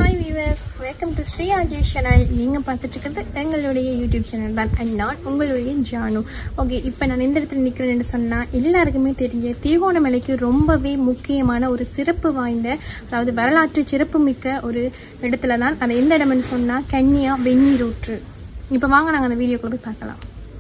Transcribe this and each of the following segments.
hi viewers welcome to Sri Ajay channel நீங்கள் பார்த்துட்டு இருக்கிறது எங்களுடைய யூடியூப் சேனல் தான் அண்ட் நான் உங்களுடைய ஜானு ஓகே இப்போ நான் எந்த இடத்துல நிற்கிறேன்னு சொன்னால் எல்லாருக்குமே தெரிஞ்ச திருகோணமலைக்கு ரொம்பவே முக்கியமான ஒரு சிறப்பு வாய்ந்த அதாவது வரலாற்று சிறப்புமிக்க ஒரு இடத்துல தான் அது எந்த இடம்னு சொன்னால் கன்னியா வெந்நீரூற்று இப்போ வாங்க நாங்கள் அந்த வீடியோக்குள்ள போய் பார்க்கலாம்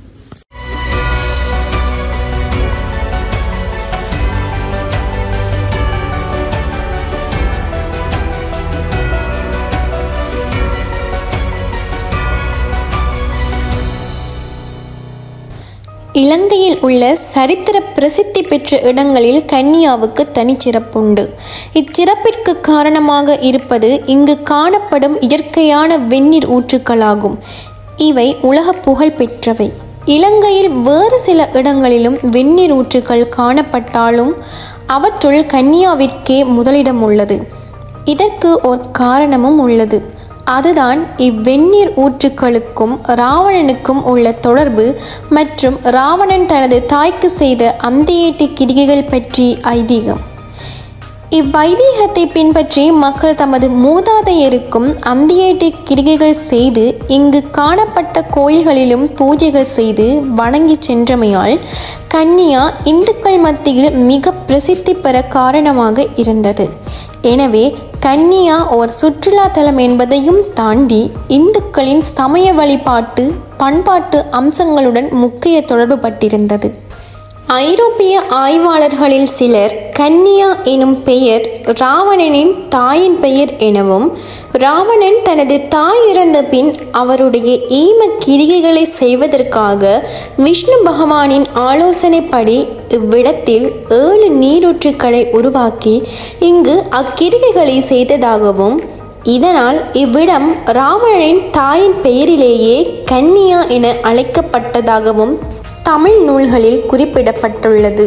இலங்கையில் உள்ள சரித்திர பிரசித்தி பெற்ற இடங்களில் கன்னியாவுக்கு தனிச்சிறப்புண்டு இச்சிறப்பிற்கு காரணமாக இருப்பது இங்கு காணப்படும் இயற்கையான வெந்நீர் ஊற்றுக்களாகும் இவை உலக புகழ் பெற்றவை இலங்கையில் வேறு சில இடங்களிலும் வெந்நீர் ஊற்றுக்கள் காணப்பட்டாலும் அவற்றுள் கன்னியாவிற்கே முதலிடம் உள்ளது இதற்கு ஒரு காரணமும் உள்ளது அதுதான் இவ்வெந்நீர் ஊற்றுக்களுக்கும் ராவணனுக்கும் உள்ள தொடர்பு மற்றும் ராவணன் தனது தாய்க்கு செய்த அந்தியேட்டு கிரிகைகள் பற்றி ஐதீகம் இவ்வைதீகத்தை பின்பற்றி மக்கள் தமது மூதாதையருக்கும் அந்தியேட்டு கிரிகைகள் செய்து இங்கு காணப்பட்ட கோயில்களிலும் பூஜைகள் செய்து வணங்கி சென்றமையால் கன்னியா இந்துக்கள் மத்தியில் மிக பிரசித்தி பெற காரணமாக இருந்தது எனவே கன்னியா ஒரு சுற்றுலா தலம் என்பதையும் தாண்டி இந்துக்களின் சமய வழிபாட்டு பண்பாட்டு அம்சங்களுடன் முக்கிய தொடர்பு பட்டிருந்தது ஐரோப்பிய ஆய்வாளர்களில் சிலர் கன்னியா எனும் பெயர் ராவணனின் தாயின் பெயர் எனவும் ராவணன் தனது தாய் இறந்த பின் அவருடைய ஈம கிரிகைகளை செய்வதற்காக விஷ்ணு பகவானின் ஆலோசனைப்படி இவ்விடத்தில் ஏழு நீரூற்றுக்களை உருவாக்கி இங்கு அக்கிரிகைகளை செய்ததாகவும் இதனால் இவ்விடம் ராவணனின் தாயின் பெயரிலேயே கன்னியா என அழைக்கப்பட்டதாகவும் தமிழ் நூல்களில் குறிப்பிடப்பட்டுள்ளது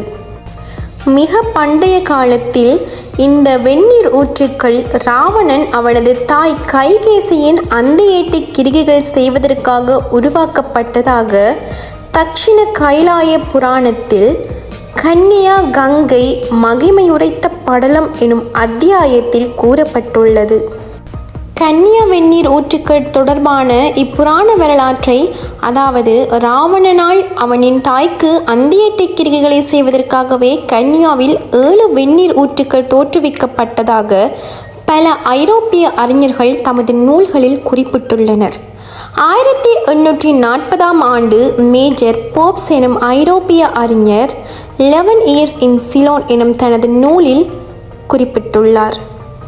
மிக பண்டைய காலத்தில் இந்த வெந்நீர் ஊற்றுக்கள் ராவணன் அவனது தாய் கைகேசியின் அந்தியேட்டு கிரிகைகள் செய்வதற்காக உருவாக்கப்பட்டதாக தட்சிண கைலாய புராணத்தில் கன்னியா கங்கை மகிமையுரைத்த படலம் எனும் அத்தியாயத்தில் கூறப்பட்டுள்ளது கன்னியா வெந்நீர் ஊற்றுக்கள் தொடர்பான இப்புராண வரலாற்றை அதாவது ராவணனால் அவனின் தாய்க்கு அந்தியட்டு கிரிகைகளை செய்வதற்காகவே கன்னியாவில் ஏழு வெந்நீர் ஊற்றுக்கள் தோற்றுவிக்கப்பட்டதாக பல ஐரோப்பிய அறிஞர்கள் தமது நூல்களில் குறிப்பிட்டுள்ளனர் ஆயிரத்தி எண்ணூற்றி நாற்பதாம் ஆண்டு மேஜர் போப்ஸ் எனும் ஐரோப்பிய அறிஞர் லெவன் இயர்ஸ் இன் சிலோன் எனும் தனது நூலில் குறிப்பிட்டுள்ளார்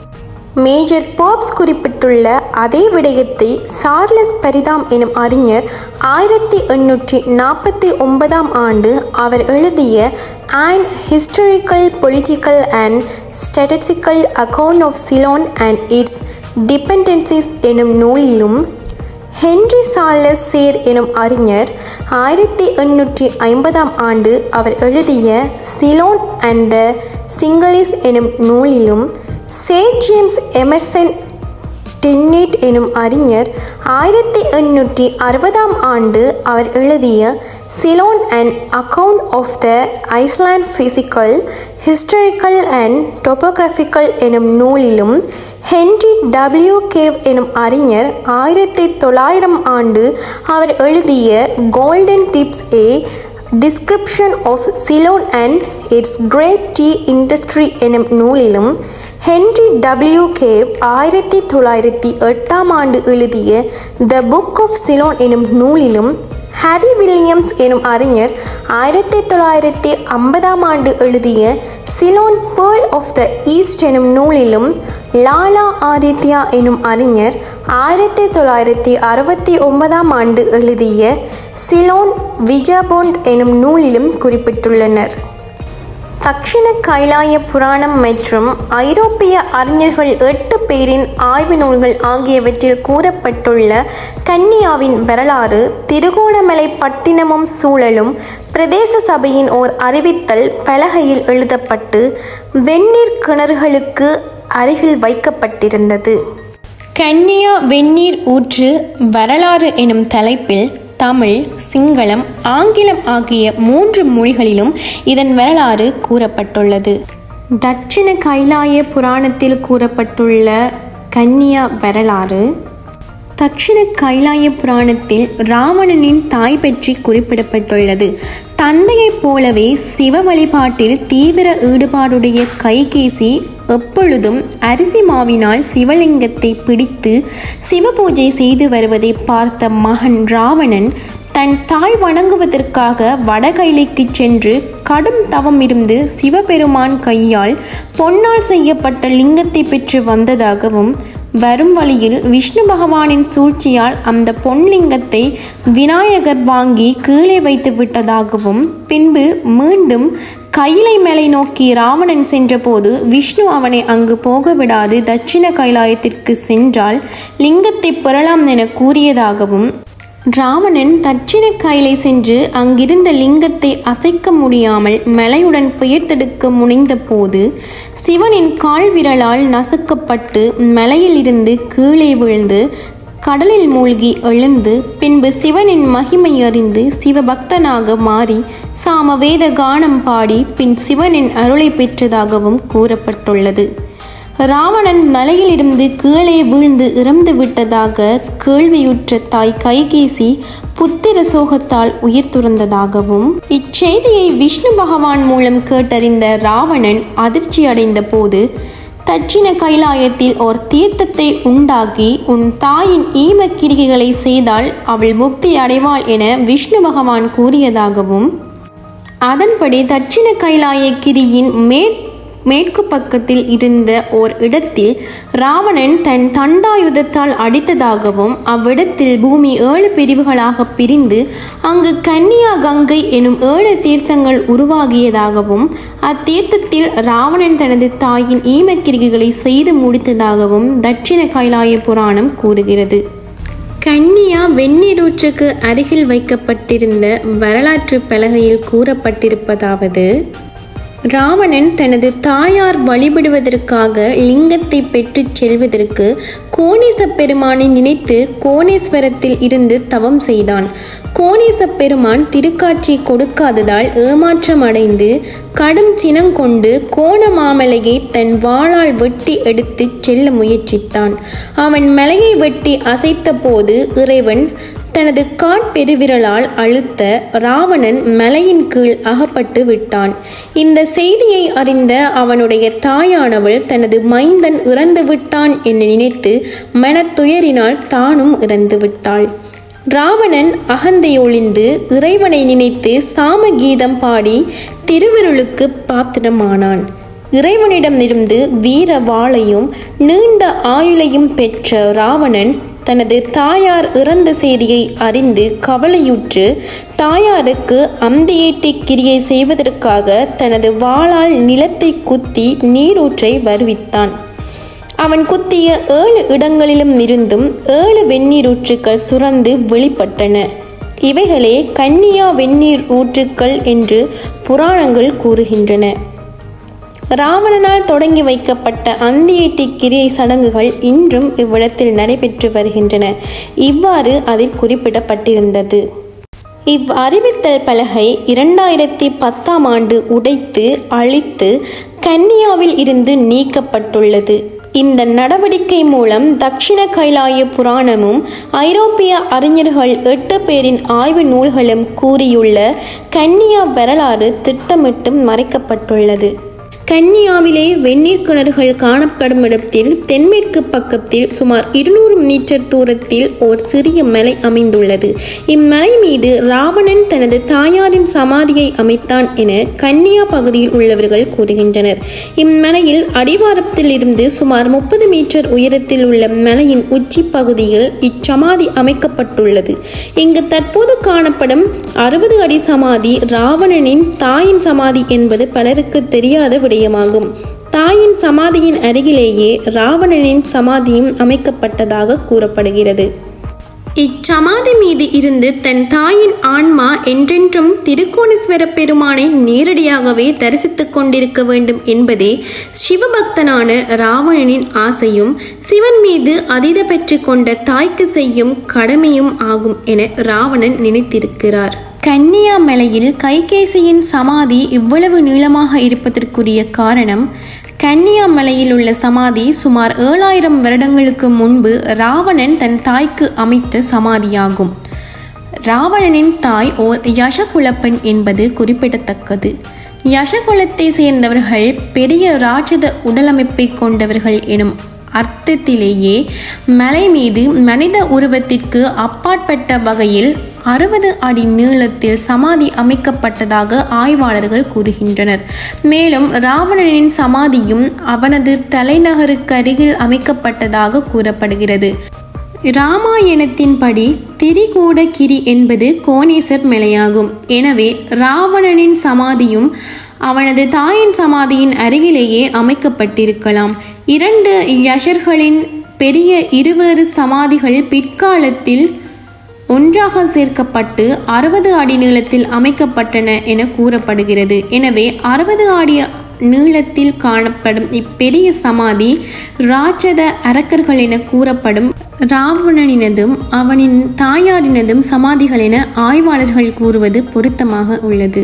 மேஜர் போப்ஸ் குறிப்பிட்டுள்ள அதே விடயத்தை சார்லஸ் பரிதாம் எனும் அறிஞர் ஆயிரத்தி எண்ணூற்றி நாற்பத்தி ஒன்பதாம் ஆண்டு அவர் எழுதிய and historical political and statistical account of Ceylon and its dependencies எனும் நூலிலும் ஹென்றி சார்லஸ் சேர் எனும் அறிஞர் ஆயிரத்தி எண்ணூற்றி ஐம்பதாம் ஆண்டு அவர் எழுதிய சிலோன் அண்ட் த சிங்களீஸ் எனும் நூலிலும் சேட் ஜேம்ஸ் எமர்சன் டென்னேட் எனும் அறிஞர் ஆயிரத்தி எண்ணூற்றி அறுபதாம் ஆண்டு அவர் எழுதிய Ceylon and account of the island physical historical and topographical எனும் நூலிலும் ஹென்றி டபிள்யூ கேவ் எனும் அறிஞர் ஆயிரத்தி தொள்ளாயிரம் ஆண்டு அவர் எழுதிய golden tips a description of Ceylon and its great tea industry எனும் நூலிலும் ஹென்றி டபிள்யூ கேவ் ஆயிரத்தி தொள்ளாயிரத்தி எட்டாம் ஆண்டு எழுதிய த புக் ஆஃப் சிலோன் எனும் நூலிலும் ஹாரி வில்லியம்ஸ் எனும் அறிஞர் ஆயிரத்தி தொள்ளாயிரத்தி ஐம்பதாம் ஆண்டு எழுதிய Ceylon pearl of the east எனும் நூலிலும் லாலா ஆதித்யா எனும் அறிஞர் ஆயிரத்தி தொள்ளாயிரத்தி அறுபத்தி ஒன்பதாம் ஆண்டு எழுதிய சிலோன் விஜாபோண்ட் எனும் நூலிலும் குறிப்பிட்டுள்ளனர் தக்ஷிண கைலாய புராணம் மற்றும் ஐரோப்பிய அறிஞர்கள் எட்டு பேரின் ஆய்வு நூல்கள் ஆகியவற்றில் கூறப்பட்டுள்ள கன்னியாவின் வரலாறு திருகோணமலை பட்டினமும் சூழலும் பிரதேச சபையின் ஓர் அறிவித்தல் பலகையில் எழுதப்பட்டு வெந்நீர் கிணறுகளுக்கு அருகில் வைக்கப்பட்டிருந்தது கன்னியா வெந்நீர் ஊற்று வரலாறு எனும் தலைப்பில் தமிழ் சிங்களம் ஆங்கிலம் ஆகிய மூன்று மொழிகளிலும் இதன் வரலாறு கூறப்பட்டுள்ளது தட்சிண கைலாய புராணத்தில் கூறப்பட்டுள்ள கன்னியா வரலாறு தட்சிண கைலாய புராணத்தில் ராவணனின் தாய் பற்றி குறிப்பிடப்பட்டுள்ளது தந்தையைப் போலவே சிவ வழிபாட்டில் தீவிர ஈடுபாடுடைய கைகேசி எப்பொழுதும் அரிசி மாவினால் சிவலிங்கத்தை பிடித்து சிவபூஜை செய்து வருவதை பார்த்த மகன் ராவணன் தன் தாய் வணங்குவதற்காக வடகைலைக்கு சென்று கடும் தவம் இருந்து சிவபெருமான் கையால் பொன்னால் செய்யப்பட்ட லிங்கத்தை பெற்று வந்ததாகவும் வரும் வழியில் விஷ்ணு பகவானின் சூழ்ச்சியால் அந்த பொன்லிங்கத்தை விநாயகர் வாங்கி கீழே வைத்து விட்டதாகவும் பின்பு மீண்டும் கைலை மேலை நோக்கி ராவணன் சென்றபோது விஷ்ணு அவனை அங்கு போக விடாது தட்சிண கைலாயத்திற்கு சென்றால் லிங்கத்தை பெறலாம் என கூறியதாகவும் ராவணன் தட்சிண கைலை சென்று அங்கிருந்த லிங்கத்தை அசைக்க முடியாமல் மலையுடன் பெயர்த்தெடுக்க முனைந்த போது சிவனின் கால் விரலால் நசுக்கப்பட்டு மலையிலிருந்து கீழே விழுந்து கடலில் மூழ்கி எழுந்து பின்பு சிவனின் மகிமை அறிந்து சிவபக்தனாக மாறி சாமவேத கானம் பாடி பின் சிவனின் அருளை பெற்றதாகவும் கூறப்பட்டுள்ளது ராவணன் மலையிலிருந்து கீழே வீழ்ந்து இறந்து விட்டதாக கேள்வியுற்ற தாய் கைகேசி புத்திர சோகத்தால் உயிர் துறந்ததாகவும் இச்செய்தியை விஷ்ணு பகவான் மூலம் கேட்டறிந்த ராவணன் அதிர்ச்சி அடைந்த போது தட்சிண கைலாயத்தில் ஓர் தீர்த்தத்தை உண்டாக்கி உன் தாயின் ஈமக்கிரிகைகளை செய்தால் அவள் முக்தி அடைவாள் என விஷ்ணு பகவான் கூறியதாகவும் அதன்படி தட்சிண கைலாய கிரியின் மேற் மேற்கு பக்கத்தில் இருந்த ஓர் இடத்தில் ராவணன் தன் தண்டாயுதத்தால் அடித்ததாகவும் அவ்விடத்தில் பூமி ஏழு பிரிவுகளாக பிரிந்து அங்கு கன்னியா கங்கை எனும் ஏழு தீர்த்தங்கள் உருவாகியதாகவும் அத்தீர்த்தத்தில் ராவணன் தனது தாயின் ஈமக்கிரிகைகளை செய்து முடித்ததாகவும் தட்சிண கைலாய புராணம் கூறுகிறது கன்னியா வெந்நீரூற்றுக்கு அருகில் வைக்கப்பட்டிருந்த வரலாற்று பலகையில் கூறப்பட்டிருப்பதாவது ராவணன் தனது தாயார் வழிபடுவதற்காக லிங்கத்தை பெற்றுச் செல்வதற்கு கோணேச பெருமானை நினைத்து கோணேஸ்வரத்தில் இருந்து தவம் செய்தான் கோணேச பெருமான் திருக்காட்சி கொடுக்காததால் ஏமாற்றம் அடைந்து கடும் சினங்கொண்டு கோண மாமலையை தன் வாளால் வெட்டி எடுத்துச் செல்ல முயற்சித்தான் அவன் மலையை வெட்டி அசைத்த போது இறைவன் தனது காட்பெருவிரலால் அழுத்த ராவணன் மலையின் கீழ் அகப்பட்டு விட்டான் இந்த செய்தியை அறிந்த அவனுடைய தாயானவள் தனது மைந்தன் இறந்து விட்டான் என நினைத்து மனத்துயரினால் தானும் இறந்து விட்டாள் ராவணன் அகந்தையொழிந்து இறைவனை நினைத்து சாமகீதம் பாடி திருவிருளுக்கு பாத்திரமானான் இறைவனிடமிருந்து வீர வாளையும் நீண்ட ஆயுளையும் பெற்ற ராவணன் தனது தாயார் இறந்த செய்தியை அறிந்து கவலையுற்று தாயாருக்கு அந்தியேட்டி கிரியை செய்வதற்காக தனது வாளால் நிலத்தை குத்தி நீரூற்றை வருவித்தான் அவன் குத்திய ஏழு இடங்களிலும் இருந்தும் ஏழு வெந்நீரூற்றுக்கள் சுரந்து வெளிப்பட்டன இவைகளே கன்னியா வெந்நீர் ஊற்றுக்கள் என்று புராணங்கள் கூறுகின்றன ராவணனால் தொடங்கி வைக்கப்பட்ட அந்தியேட்டி கிரியை சடங்குகள் இன்றும் இவ்விடத்தில் நடைபெற்று வருகின்றன இவ்வாறு அதில் குறிப்பிடப்பட்டிருந்தது இவ் அறிவித்தல் பலகை இரண்டாயிரத்தி பத்தாம் ஆண்டு உடைத்து அழித்து கன்னியாவில் இருந்து நீக்கப்பட்டுள்ளது இந்த நடவடிக்கை மூலம் தட்சிண கைலாய புராணமும் ஐரோப்பிய அறிஞர்கள் எட்டு பேரின் ஆய்வு நூல்களும் கூறியுள்ள கன்னியா வரலாறு திட்டமிட்டும் மறைக்கப்பட்டுள்ளது கன்னியாவிலே வெந்நீர் கிணறுகள் காணப்படும் இடத்தில் தென்மேற்கு பக்கத்தில் சுமார் இருநூறு மீட்டர் தூரத்தில் ஓர் சிறிய மலை அமைந்துள்ளது இம்மலை மீது ராவணன் தனது தாயாரின் சமாதியை அமைத்தான் என கன்னியா பகுதியில் உள்ளவர்கள் கூறுகின்றனர் இம்மலையில் அடிவாரத்தில் இருந்து சுமார் முப்பது மீட்டர் உயரத்தில் உள்ள மலையின் உச்சி பகுதியில் இச்சமாதி அமைக்கப்பட்டுள்ளது இங்கு தற்போது காணப்படும் அறுபது அடி சமாதி ராவணனின் தாயின் சமாதி என்பது பலருக்கு தெரியாத விடயமாகும் தாயின் சமாதியின் அருகிலேயே ராவணனின் சமாதியும் அமைக்கப்பட்டதாக கூறப்படுகிறது இச்சமாதி மீது இருந்து தன் தாயின் ஆன்மா என்றென்றும் திருக்கோணேஸ்வர பெருமானை நேரடியாகவே தரிசித்துக் கொண்டிருக்க வேண்டும் என்பதே சிவபக்தனான ராவணனின் ஆசையும் சிவன் மீது அதீத பெற்று கொண்ட தாய்க்கு செய்யும் கடமையும் ஆகும் என ராவணன் நினைத்திருக்கிறார் கன்னியாமலையில் கைகேசியின் சமாதி இவ்வளவு நீளமாக இருப்பதற்குரிய காரணம் கன்னியாமலையில் உள்ள சமாதி சுமார் ஏழாயிரம் வருடங்களுக்கு முன்பு ராவணன் தன் தாய்க்கு அமைத்த சமாதியாகும் ராவணனின் தாய் ஓர் யசகுலப்பெண் என்பது குறிப்பிடத்தக்கது யசகுலத்தை சேர்ந்தவர்கள் பெரிய ராட்சத உடலமைப்பை கொண்டவர்கள் எனும் அர்த்தத்திலேயே மலை மீது மனித உருவத்திற்கு அப்பாற்பட்ட வகையில் அறுபது அடி நீளத்தில் சமாதி அமைக்கப்பட்டதாக ஆய்வாளர்கள் கூறுகின்றனர் மேலும் ராவணனின் சமாதியும் அவனது தலைநகருக்கு அருகில் அமைக்கப்பட்டதாக கூறப்படுகிறது இராமாயணத்தின்படி திரிகூடகிரி என்பது கோணேசர் மலையாகும் எனவே ராவணனின் சமாதியும் அவனது தாயின் சமாதியின் அருகிலேயே அமைக்கப்பட்டிருக்கலாம் இரண்டு யஷர்களின் பெரிய இருவேறு சமாதிகள் பிற்காலத்தில் ஒன்றாக சேர்க்கப்பட்டு அறுபது அடி நீளத்தில் அமைக்கப்பட்டன என கூறப்படுகிறது எனவே அறுபது அடி நீளத்தில் காணப்படும் இப்பெரிய சமாதி ராட்சத அரக்கர்கள் என கூறப்படும் ராவணனினதும் அவனின் தாயாரினதும் சமாதிகள் என ஆய்வாளர்கள் கூறுவது பொருத்தமாக உள்ளது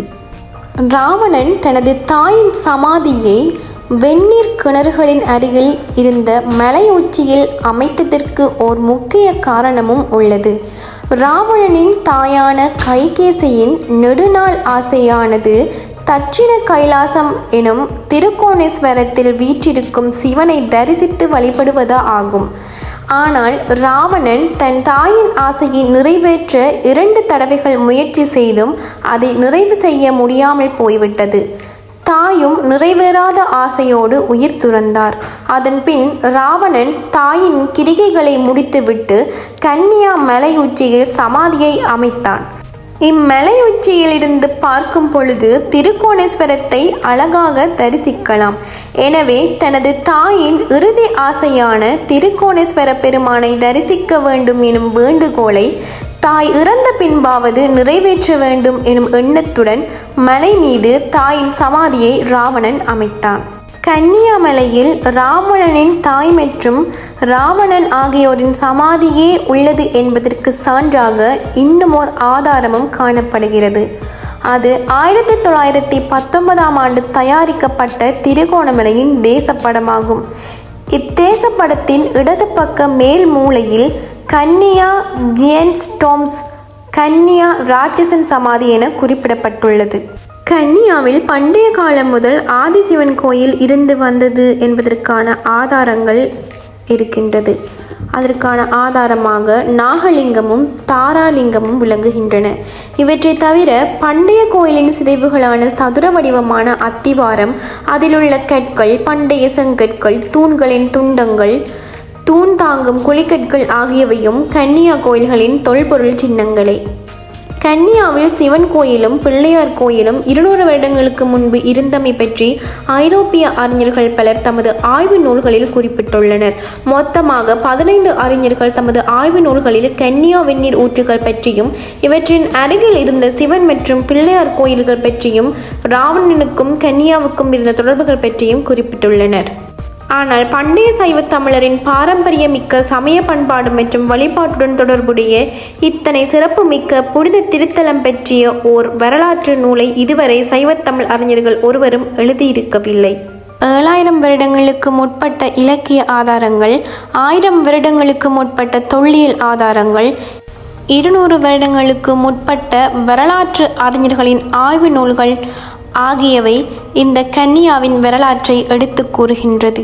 ராவணன் தனது தாயின் சமாதியை வெந்நீர் கிணறுகளின் அருகில் இருந்த மலை உச்சியில் அமைத்ததற்கு ஓர் முக்கிய காரணமும் உள்ளது ராவணனின் தாயான கைகேசியின் நெடுநாள் ஆசையானது தட்சிண கைலாசம் எனும் திருக்கோணேஸ்வரத்தில் வீற்றிருக்கும் சிவனை தரிசித்து வழிபடுவதா ஆகும் ஆனால் ராவணன் தன் தாயின் ஆசையை நிறைவேற்ற இரண்டு தடவைகள் முயற்சி செய்தும் அதை நிறைவு செய்ய முடியாமல் போய்விட்டது தாயும் நிறைவேறாத ஆசையோடு உயிர் துறந்தார் அதன்பின் ராவணன் தாயின் கிரிகைகளை முடித்துவிட்டு கன்னியா மலை உச்சியில் சமாதியை அமைத்தான் இம்மலை உச்சியிலிருந்து பார்க்கும் பொழுது திருக்கோணேஸ்வரத்தை அழகாக தரிசிக்கலாம் எனவே தனது தாயின் இறுதி ஆசையான திருக்கோணேஸ்வர பெருமானை தரிசிக்க வேண்டும் எனும் வேண்டுகோளை தாய் இறந்த பின்பாவது நிறைவேற்ற வேண்டும் எனும் எண்ணத்துடன் மலை மீது தாயின் சமாதியை ராவணன் அமைத்தான் கன்னியாமலையில் ராவணனின் தாய் மற்றும் ராவணன் ஆகியோரின் சமாதியே உள்ளது என்பதற்கு சான்றாக இன்னுமோர் ஆதாரமும் காணப்படுகிறது அது ஆயிரத்தி தொள்ளாயிரத்தி பத்தொன்பதாம் ஆண்டு தயாரிக்கப்பட்ட திருகோணமலையின் தேசப்படமாகும் இத்தேசப்படத்தின் இடது பக்க மேல் மூலையில் கன்னியா கியன்ஸ்டோம்ஸ் கன்னியா ராட்சசன் சமாதி என குறிப்பிடப்பட்டுள்ளது கன்னியாவில் பண்டைய காலம் முதல் ஆதிசிவன் கோயில் இருந்து வந்தது என்பதற்கான ஆதாரங்கள் இருக்கின்றது அதற்கான ஆதாரமாக நாகலிங்கமும் தாராலிங்கமும் விளங்குகின்றன இவற்றை தவிர பண்டைய கோயிலின் சிதைவுகளான சதுர வடிவமான அத்திவாரம் அதிலுள்ள கற்கள் பண்டைய செங்கற்கள் தூண்களின் துண்டங்கள் தூண் தாங்கும் குழிக்கற்கள் ஆகியவையும் கன்னியா கோயில்களின் தொல்பொருள் சின்னங்களே கன்னியாவில் சிவன் கோயிலும் பிள்ளையார் கோயிலும் இருநூறு வருடங்களுக்கு முன்பு இருந்தமை பற்றி ஐரோப்பிய அறிஞர்கள் பலர் தமது ஆய்வு நூல்களில் குறிப்பிட்டுள்ளனர் மொத்தமாக பதினைந்து அறிஞர்கள் தமது ஆய்வு நூல்களில் கன்னியா வெந்நீர் ஊற்றுகள் பற்றியும் இவற்றின் அருகில் இருந்த சிவன் மற்றும் பிள்ளையார் கோயில்கள் பற்றியும் ராவணனுக்கும் கன்னியாவுக்கும் இருந்த தொடர்புகள் பற்றியும் குறிப்பிட்டுள்ளனர் ஆனால் பண்டைய சைவ தமிழரின் பாரம்பரியமிக்க சமய பண்பாடு மற்றும் வழிபாட்டுடன் தொடர்புடைய இத்தனை சிறப்புமிக்க புனித திருத்தலம் பற்றிய ஓர் வரலாற்று நூலை இதுவரை சைவத்தமிழ் அறிஞர்கள் ஒருவரும் எழுதியிருக்கவில்லை ஏழாயிரம் வருடங்களுக்கு முற்பட்ட இலக்கிய ஆதாரங்கள் ஆயிரம் வருடங்களுக்கு முற்பட்ட தொல்லியல் ஆதாரங்கள் இருநூறு வருடங்களுக்கு முற்பட்ட வரலாற்று அறிஞர்களின் ஆய்வு நூல்கள் ஆகியவை இந்த கன்னியாவின் வரலாற்றை எடுத்து கூறுகின்றது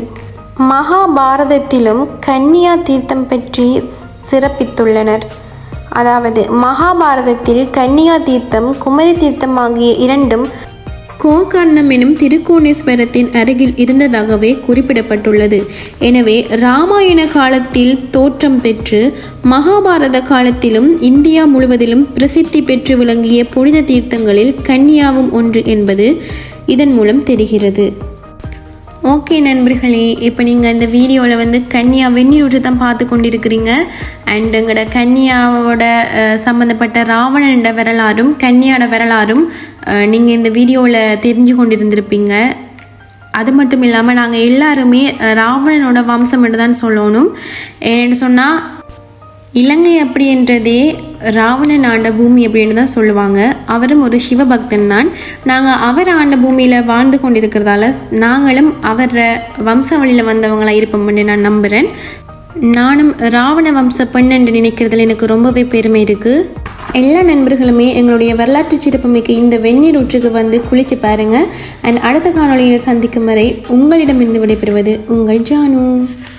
மகாபாரதத்திலும் கன்னியா தீர்த்தம் பற்றி சிறப்பித்துள்ளனர் அதாவது மகாபாரதத்தில் கன்னியா தீர்த்தம் குமரி தீர்த்தம் ஆகிய இரண்டும் கோகர்ணம் எனும் திருக்கோணேஸ்வரத்தின் அருகில் இருந்ததாகவே குறிப்பிடப்பட்டுள்ளது எனவே ராமாயண காலத்தில் தோற்றம் பெற்று மகாபாரத காலத்திலும் இந்தியா முழுவதிலும் பிரசித்தி பெற்று விளங்கிய புனித தீர்த்தங்களில் கன்னியாவும் ஒன்று என்பது இதன் மூலம் தெரிகிறது ஓகே நண்பர்களே இப்போ நீங்கள் இந்த வீடியோவில் வந்து கன்னியா வெந்நீர் ஊற்று தான் பார்த்து கொண்டிருக்கிறீங்க அண்ட் எங்களோட கன்னியாவோட அஹ், சம்மந்தப்பட்ட ராவணனோட வரலாறும் கன்னியோட வரலாறும் நீங்கள் இந்த வீடியோவில் தெரிஞ்சு கொண்டிருந்திருப்பீங்க அது மட்டும் இல்லாமல் நாங்கள் எல்லாருமே அஹ், ராவணனோட வம்சம் என்று தான் சொல்லணும் ஏன்னு சொன்னால் இலங்கை அப்படின்றதே ராவணன் ஆண்ட பூமி அப்படின்னு தான் சொல்லுவாங்க அவரும் ஒரு சிவபக்தன் தான் நாங்கள் அவர் ஆண்ட பூமியில் வாழ்ந்து கொண்டிருக்கிறதால நாங்களும் அவர வம்சாவளியில் வந்தவங்களா இருப்போம்னு நான் நம்புகிறேன் நானும் ராவண வம்ச பெண் என்று நினைக்கிறதுல எனக்கு ரொம்பவே பெருமை இருக்குது எல்லா நண்பர்களுமே எங்களுடைய வரலாற்று சிறப்புமிக்க இந்த வெந்நீர் ஊற்றுக்கு வந்து குளிச்சு பாருங்க அண்ட் அடுத்த காணொளியில் சந்திக்கும் வரை உங்களிடமிருந்து விடைபெறுவது உங்கள் ஜானு